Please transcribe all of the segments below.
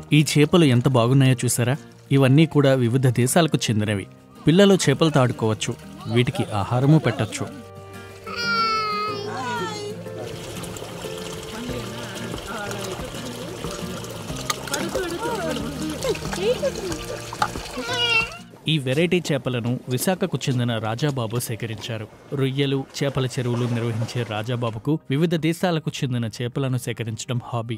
ఈ చేపలు ఎంత బాగున్నాయో చూసారా ఇవన్నీ కూడా వివిధ దేశాలకు చెందినవి పిల్లలు చేపలతో ఆడుకోవచ్చు వీటికి ఆహారము పెట్టొచ్చు ఈ వెరైటీ చేపలను విశాఖకు చెందిన రాజాబాబు సేకరించారు రొయ్యలు చేపల చెరువులు నిర్వహించే రాజాబాబుకు వివిధ దేశాలకు చెందిన చేపలను సేకరించడం హాబీ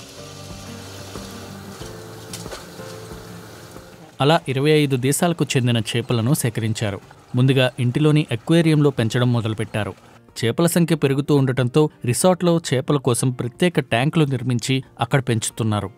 అలా ఇరవై ఐదు దేశాలకు చెందిన చేపలను సేకరించారు ముందుగా ఇంటిలోని అక్వేరియంలో పెంచడం మొదలుపెట్టారు చేపల సంఖ్య పెరుగుతూ ఉండటంతో రిసార్ట్లో చేపల కోసం ప్రత్యేక ట్యాంకులు నిర్మించి అక్కడ పెంచుతున్నారు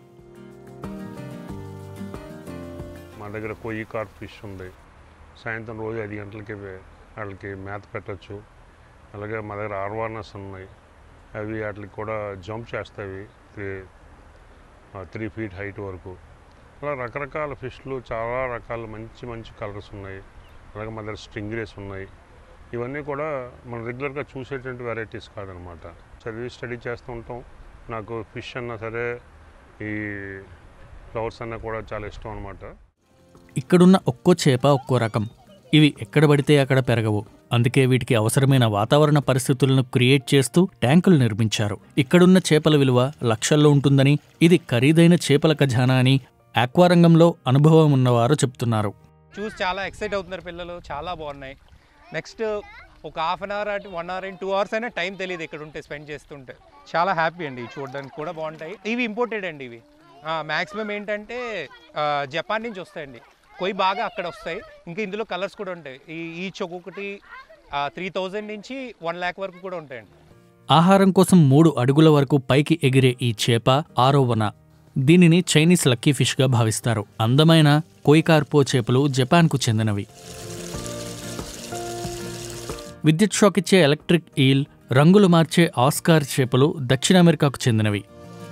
మా దగ్గర కొయ్యి కార్ప్ ఫిష్ ఉంది సాయంత్రం రోజు ఐదు గంటలకి వే- వాళ్ళకి మేత పెట్టచ్చు అలాగే మా దగ్గర ఆర్వార్నస్ ఉన్నాయి అవి వాటికి కూడా జంప్ చేస్తాయి త్రీ త్రీ ఫీట్ హైట్ వరకు అలా రకరకాల ఫిష్లు చాలా రకాల మంచి మంచి కలర్స్ ఉన్నాయి అలాగే మా దగ్గర స్ట్రింగ్రేస్ ఉన్నాయి ఇవన్నీ కూడా మనం రెగ్యులర్గా చూసేటువంటి వెరైటీస్ కాదనమాట చదివి స్టడీ చేస్తూ ఉంటాం నాకు ఫిష్ అన్నా సరే ఈ ఫ్లవర్స్ అన్నా కూడా చాలా ఇష్టం అనమాట ఇక్కడున్న ఒక్కో చేప ఒక్కో రకం ఇవి ఎక్కడ పడితే అక్కడ పెరగవు అందుకే వీటికి అవసరమైన వాతావరణ పరిస్థితులను క్రియేట్ చేస్తూ ట్యాంకులు నిర్మించారు ఇక్కడున్న చేపల విలువ లక్షల్లో ఉంటుందని ఇది ఖరీదైన చేపల ఖజానా అని ఆక్వారంగంలో అనుభవం ఉన్నవారు చెప్తున్నారు చూసి చాలా ఎక్సైట్ అవుతున్నారు పిల్లలు చాలా బాగున్నాయి నెక్స్ట్ ఒక హాఫ్ అన్ అవర్ అటు one hour and two hours అయినా టైం తెలియదు ఇక్కడ ఉంటే స్పెండ్ చేస్తుంటే చాలా హ్యాపీ అండి ఇవి చూడడానికి కూడా బాగుంటాయి ఇవి ఇంపోర్టెడ్ అండి ఇవి మ్యాక్సిమం ఏంటంటే ఆ, జపాన్ నుంచి వస్తాయండి కొయ్యి బాగా అక్కడ వస్తాయి ఇంకా ఇందులో కలర్స్ కూడా ఉంటాయి ఈ ఈచ్ ఒక్కొక్కటి త్రీ థౌజండ్ నుంచి వన్ ల్యాక్ వరకు కూడా ఉంటాయండి ఆహారం కోసం మూడు అడుగుల వరకు పైకి ఎగిరే ఈ చేప ఆరోవన దీనిని చైనీస్ లక్కీ ఫిష్గా భావిస్తారు అందమైన కోయికార్పో చేపలు జపాన్కు చెందినవి విద్యుత్ షాక్ ఇచ్చే ఎలక్ట్రిక్ ఈల్ రంగులు మార్చే ఆస్కార్ చేపలు దక్షిణ అమెరికాకు చెందినవి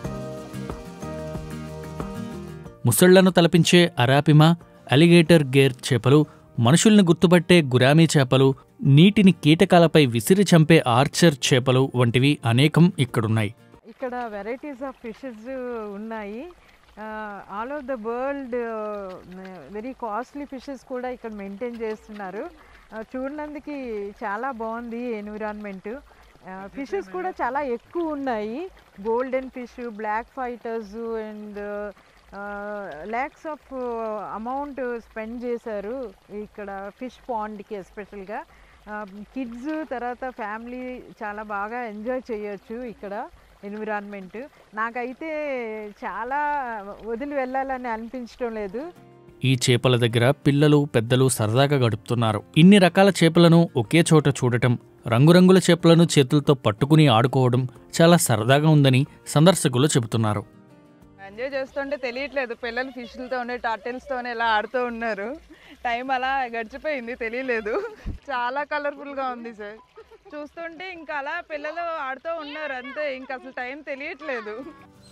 ముసళ్లను తలపించే అరాపిమా అలిగేటర్ గేర్ చేపలు మనుషుల్ని గుర్తుపట్టే గురామీ చేపలు నీటిని కీటకాలపై విసిరి చంపే ఆర్చర్ చేపలు వంటివి అనేకం ఇక్కడున్నాయి ఇక్కడ వెరైటీస్ ఆఫ్ ఫిషెస్ ఉన్నాయి all over the world very costly fishes కూడా ఇక్కడ మెయింటైన్ చేస్తున్నారు Uh, చూడడానికి చాలా బాగుంది ఎన్విరాన్మెంట్ ఫిషెస్ కూడా చాలా ఎక్కువ ఉన్నాయి golden fish black fighters and lakhs of amount spend చేశారు ఇక్కడ ఫిష్ పాండ్కి ఎస్పెషల్గా కిడ్స్ తర్వాత ఫ్యామిలీ చాలా బాగా ఎంజాయ్ చేయొచ్చు ఇక్కడ ఎన్విరాన్మెంట్ నాకైతే చాలా వదిలి వెళ్ళాలని అనిపించడం లేదు ఈ చేపల దగ్గర పిల్లలు పెద్దలు సరదాగా గడుపుతున్నారు ఇన్ని రకాల చేపలను ఒకే చోట చూడటం రంగురంగుల చేపలను చేతులతో పట్టుకుని ఆడుకోవడం చాలా సరదాగా ఉందని సందర్శకులు చెబుతున్నారు ఎంజాయ్ చేస్తుంటే తెలియట్లేదు పిల్లలు ఫిష్లతోనే టర్టిల్స్తోనే ఇలా ఆడుతూ ఉన్నారు టైం అలా గడిచిపోయింది తెలియలేదు చాలా కలర్ఫుల్గా ఉంది సార్ చూస్తుంటే ఇంకా అలా పిల్లలు ఆడుతూ ఉన్నారు అంతే ఇంకా అసలు టైం తెలియట్లేదు